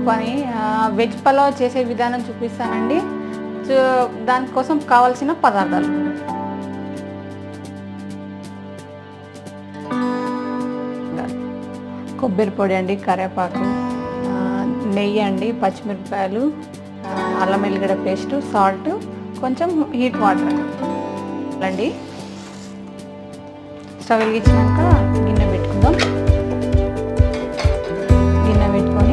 పని ఆ, వెజ్ పలావ్ చేసే విధానం చూపిస్తానండి చూ- దానికోసం కావాల్సిన పదార్థాలు కొబ్బరి పొడి అండి కరివేపాకు ఆ, నెయ్యి అండి పచ్చిమిరపకాయలు ఆ, అల్లం ఎల్లిగడ్డ పేస్ట్ సాల్ట్ కొంచెం హీట్ వాటర్ అండి స్టవ్ వెలిగించినాక గిన్నె పెట్టుకుందాం గిన్నె పెట్టుకొని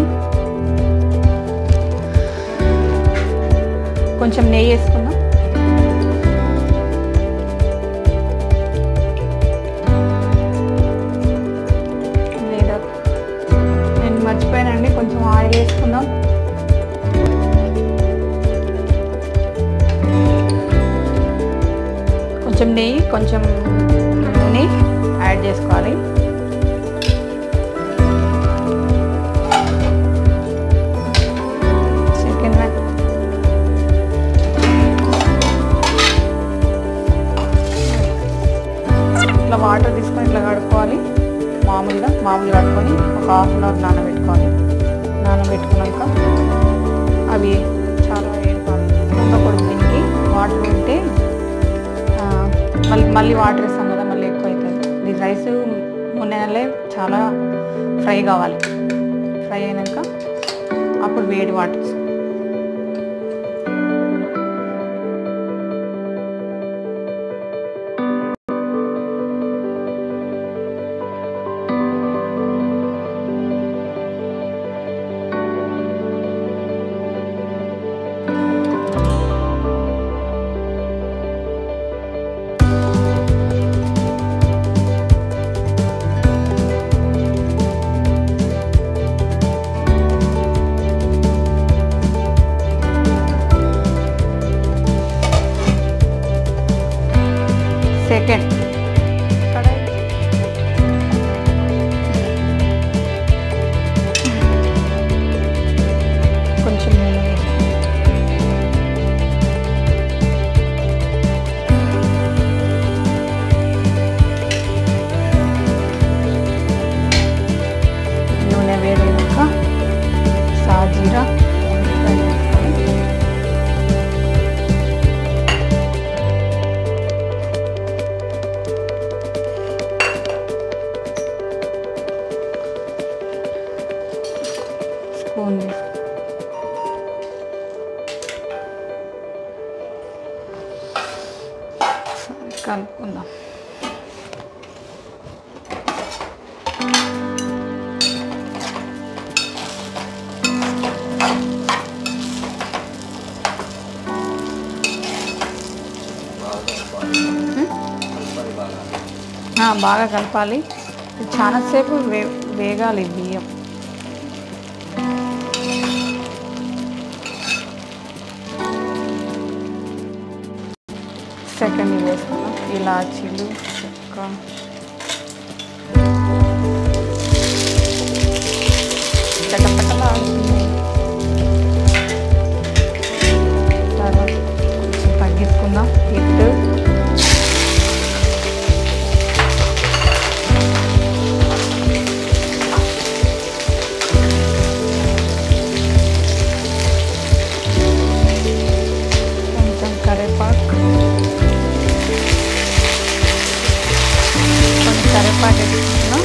కొంచెం నెయ్యి వేసుకుందాం లేదా నేను మర్చిపోయానండి కొంచెం ఆయిల్ వేసుకుందాం కొంచెం నెయ్యి కొంచెం నూనె యాడ్ చేసుకోవాలి సెకండ్ వన్ ఇట్లా వాటర్ తీసుకొని ఇట్లా కడుక్కోవాలి మామూలుగా మామూలుగా కడుక్కొని ఒక హాఫ్ అన్ అవర్ నానబెట్టుకోవాలి నానబెట్టుకున్నాక అవి చాలా ఉండకూడదు దీనికి వాటర్ ఉంటే ఆ, మళ్ళీ మళ్ళీ వాటర్ వేస్తాం కదా మళ్ళీ ఎక్కువ అవుతుంది ఈ రైస్ మూడు నెలలే చాలా ఫ్రై కావాలి ఫ్రై అయినాక అప్పుడు వేడి వాటర్ వేస్తాం. సెకండ్ కొంచెం నూనె వేసి నూనె వేడినాక సాజీరా ఉల్లిపాయలు వేసుకోవాలి. స్పూన్ వేసుకో సరే, కలుపుకుందాం ఆ, బాగా కలపాలి ఇది చాలాసేపు వే వేగాలి ఈ బియ్యం సెకండ్ ఇవి వేసుకున్నాం ఇలాచీలు చెక్క చటపటలా ఆడుతున్నాయి. తర్వాత కొంచెం తగ్గించుకుందాం హిట్ కొంచెం కరివేపాకు కొంచెం కరివేపాకు వేసుకుంటున్నాం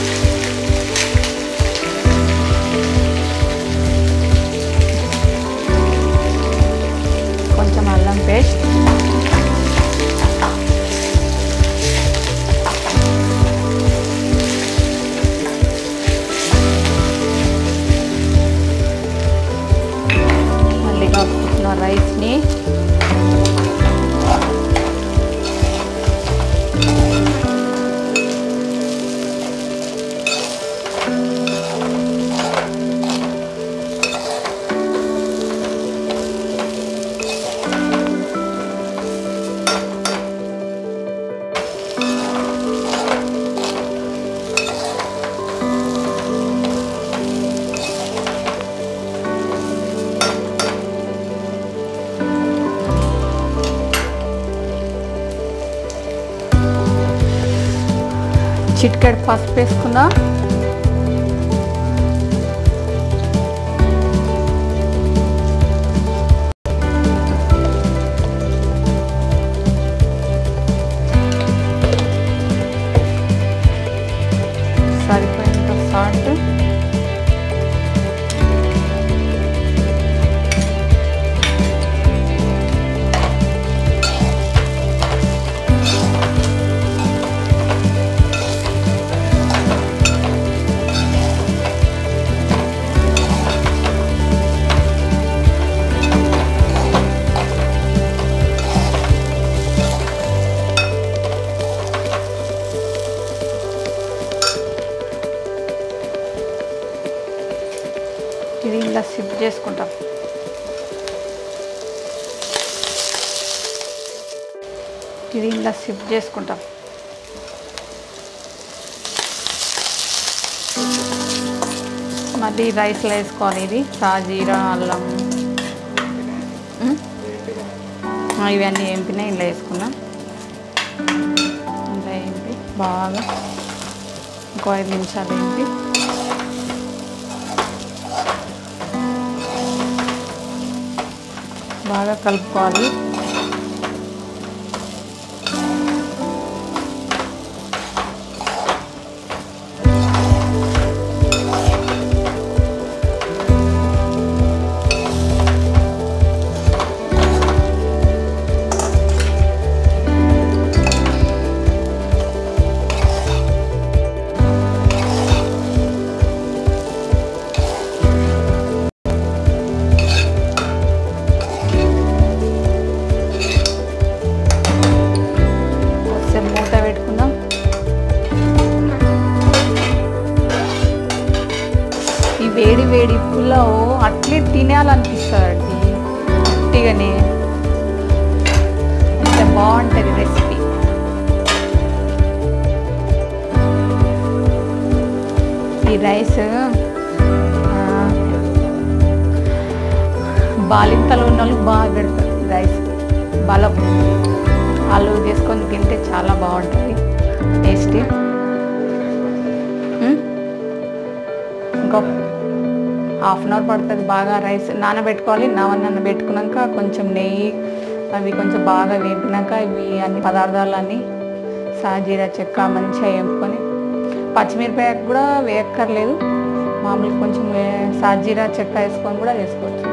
కొంచెం అల్లం పేస్ట్ మళ్ళీ కలుపుకుంటున్న రైస్ని చిటికెడు పసుపు వేసుకుందాం ఇది ఇలా సిప్ చేసుకుంటాం ఇది ఇలా సిప్ చేసుకుంటాం మళ్ళీ రైస్లో వేసుకోవాలి ఇది సాజీరా అల్లం ఉమ్. ఆ, ఇవన్నీ ఏంపినాయి ఇలా వేసుకున్నా ఇలా ఏంపి బాగా ఇంకో ఐదు నిమిషాలు ఏంపి బాగా కలుపుకోవాలి ఒకసారి మూత పెట్టుకుందాం ఈ వేడి వేడి పులావ్ అట్లే తినాలనిపిస్తుందండి గట్టిగానే అంత బాగుంటుంది రెసిపీ ఈ రైస్ ఆ, బాలింతలో ఉన్న వాళ్ళకి బాగా పెడతారు ఈ రైస్ బలం ఆలు చేసుకొని తింటే చాలా బాగుంటుంది టేస్టీ ఉమ్. ఇంకో హాఫ్ అన్ అవర్ పడుతుంది బాగా రైస్ నానబెట్టుకోవాలి నానబెట్టుకున్నాక కొంచెం నెయ్యి అవి కొంచెం బాగా వేపినాక ఇవి అన్ని పదార్థాలన్నీ సాజీరా చెక్క మంచిగా వేపుకొని పచ్చిమిరపకాయ కూడా వేయక్కర్లేదు మామూలుగా కొంచెం వే- సాజీరా చెక్క వేసుకొని కూడా వేసుకోవచ్చు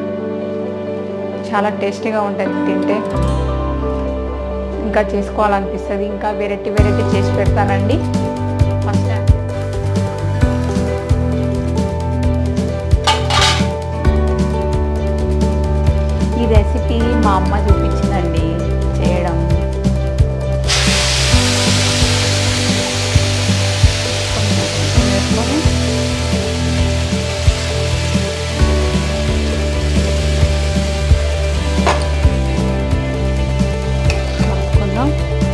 చాలా టేస్టీగా ఉంటుంది తింటే ఇంకా చేసుకోవాలనిపిస్తుంది ఇంకా వెరైటీ వెరైటీ చేసి పెడతానండి ఫస్ట్ ఈ రెసిపీ మా అమ్మ చూపించిందండి చేయడం కొంచెం వేసుకొని కలుపుకుందాం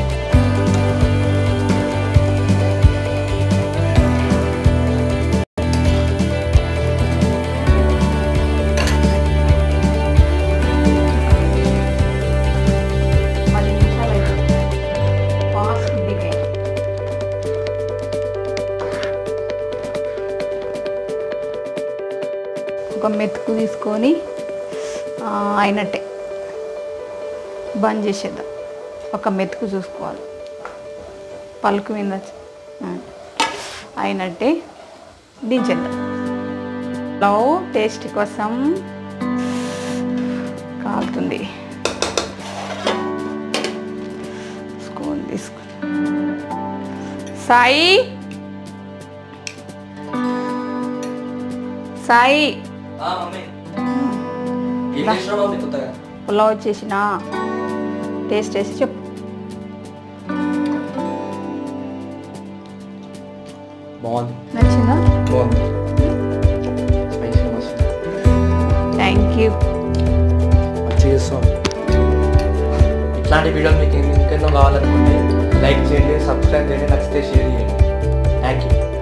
పది నిమిషాలు అయితే ఫాస్ట్ దిగే ఒక మెతుకు తీసుకొని ఆ, అయినట్టే బంద్ చేసేద్దాం ఒక మెతుకు చూసుకోవాలి పలుకు మీద వచ్చి- ఆ, అయినట్టే దించేద్దాం లవ్ టేస్ట్ కోసం కాలుతుంది స్పూన్ తీసుకు సాయి సాయి ఆ, మమ్మీ ఏం చేసినావు మమ్మీ కొత్తగా పులావ్ వచ్చేసిన టేస్ట్ వేసి చెప్పు బాగుంది నచ్చిందా బాగుంది స్పైసీ మస్తు థ్యాంక్ యూ మంచిగా చేస్తాం ఇట్లాంటి వీడియోలు మీకు ఇంకెన్నో కావాలనుకుంటే లైక్ చేయండి సబ్స్క్రైబ్ చేయండి నచ్చితే షేర్ చేయండి థ్యాంక్ యూ